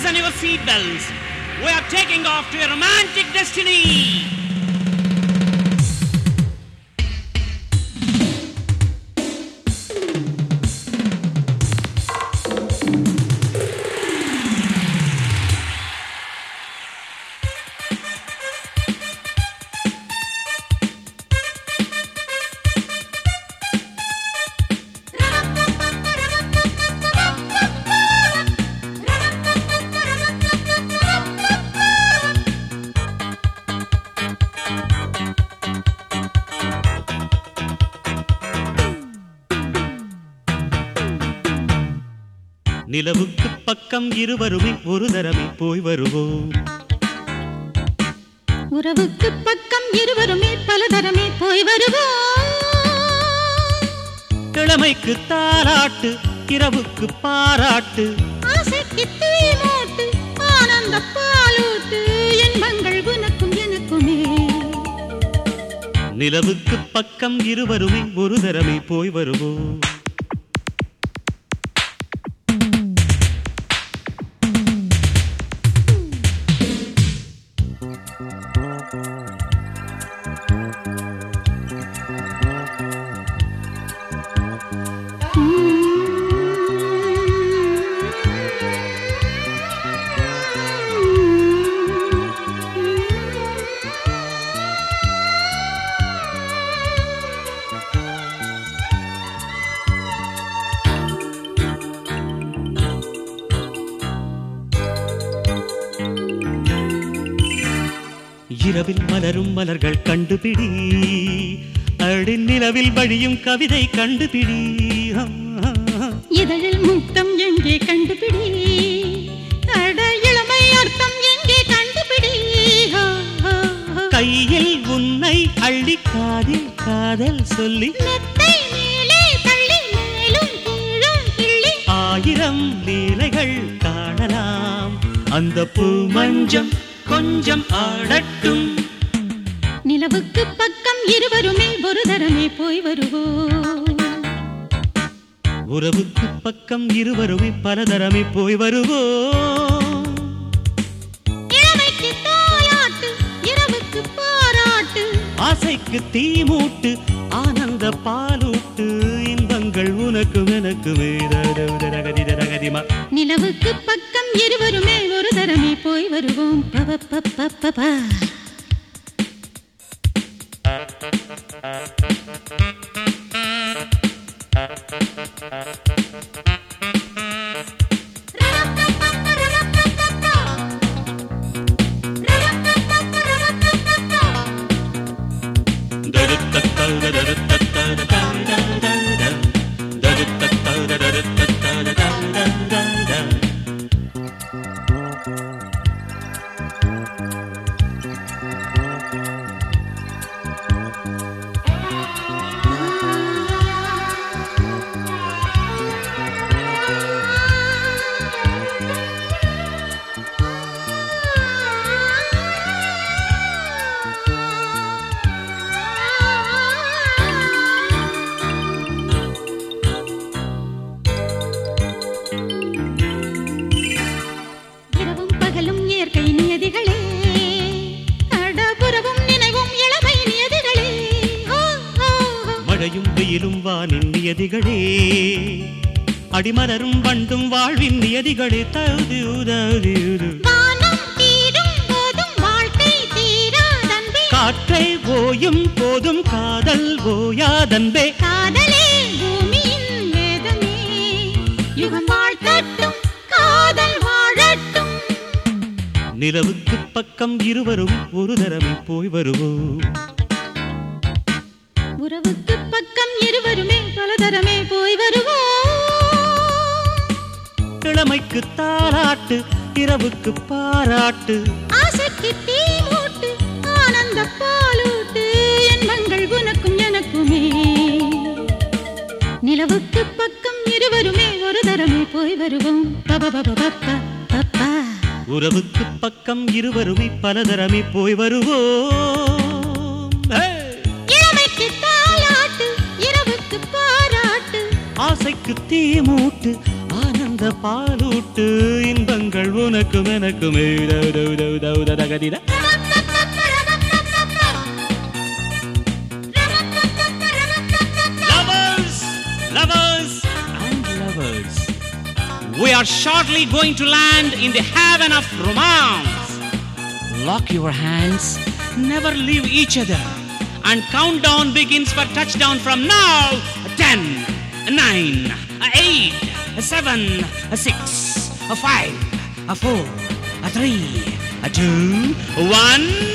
fasten your seatbelts. We are taking off to a romantic destiny. நிலவுக்கு பக்கம் இருவருமே ஒரு தரமே போய் வருவோம் உறவுக்கு பக்கம் இருவருமே பலதரமே போய் வருவோம் கிழமைக்கு தாராட்டு இரவுக்கு பாராட்டு ஆசைக்கு தீ மூட்டு ஆனந்த பாலூட்டு இன்பங்கள் உனக்கும் எனக்குமே நிலவுக்கு பக்கம் இருவருமே ஒரு தரமே போய் வருவோம் இரவில் மலரும் மலர்கள் கண்டுபிடி அடி நிலவில் வழியும் கவிதை கண்டுபிடி இதழில் முத்தம் எங்கே கண்டுபிடி அட இளமை அர்த்தம் எங்கே கண்டுபிடி ஹோ, ஹோ, ஹோ. கையில் உன்னை அள்ளி காதில் காதல் சொல்லி மெத்தை மேலே தள்ளி மேலும் கீழும் கிள்ளி ஆயிரம் லீலைகள் காணலாம் அந்த பூ மஞ்சம் கொஞ்சம் ஆடட்டும் நிலவுக்கு பக்கம் இருவருமே ஒரு தரமே போய் வருவோம் உறவுக்கு பக்கம் இருவருமே பலதரமே போய் வருவோம் இளமைக்கு தாலாட்டு இரவுக்கு பாராட்டு ஆசைக்கு தீ மூட்டு ஆனந்த பாலூட்டு இன்பங்கள் உனக்கு எனக்கு ரகதிமா நிலவுக்கு பக்கம் இருவருமே ஒரு தரமே போய் வருவோம் பவ ப ப ப ப. இரவும் பகலும் இயற்கை நியதிகளே அடபுறவும் நினைவும் இளமை நியதிகளே ஹோ, ஹோ, ஹோ. மழையும் வெயிலும் வானின் நியதிகளே அடிமலரும் வண்டும் வாழ்வின் நியதிகளே தகுதி உதவி வானம் தீரும் போதும் வாழ்க்கை தீராதன்பே காற்றை ஓயும் போதும் காதல் ஓயாதன்பே காதலே பூமியின் வேதமே யுகம் வாழ்த்தட்டும் காதல் வாழட்டும் நிலவுக்கு பக்கம் இருவரும் ஒரு தரமே போய் வருவோம் உறவுக்கு பக்கம் இருவருமே பலதரமே போய் வருவோம் கிழமைக்கு தாராட்டு இரவுக்கு பாராட்டு ஆசைக்கு தீ மூட்டு ஆனந்த பாலூட்டு இன்பங்கள் உனக்கும் எனக்குமே நிலவுக்கு பக்கம் இருவருமே ஒரு தரமே போய் வருவோம் பப பப பப்ப பப்பா உறவுக்கு பக்கம் இருவருமே பலதரமே போய் வருவோம் ஹே! இளமைக்கு தாலாட்டு இரவுக்கு பாராட்டு ஆசைக்கு தீ மூட்டு ஆனந்த அந்த பாலூட்டு இன்பங்கள் உனக்கும் எனக்குமே தௌ தௌ தௌ தௌ ததகதித Lovers, lovers, and lovers. We are shortly going to land in the heaven of romance. Lock your hands, never leave each other, and countdown begins for touchdown from now. 10, 9, 8, 7, 6, 5, 4, 3, 2, 1.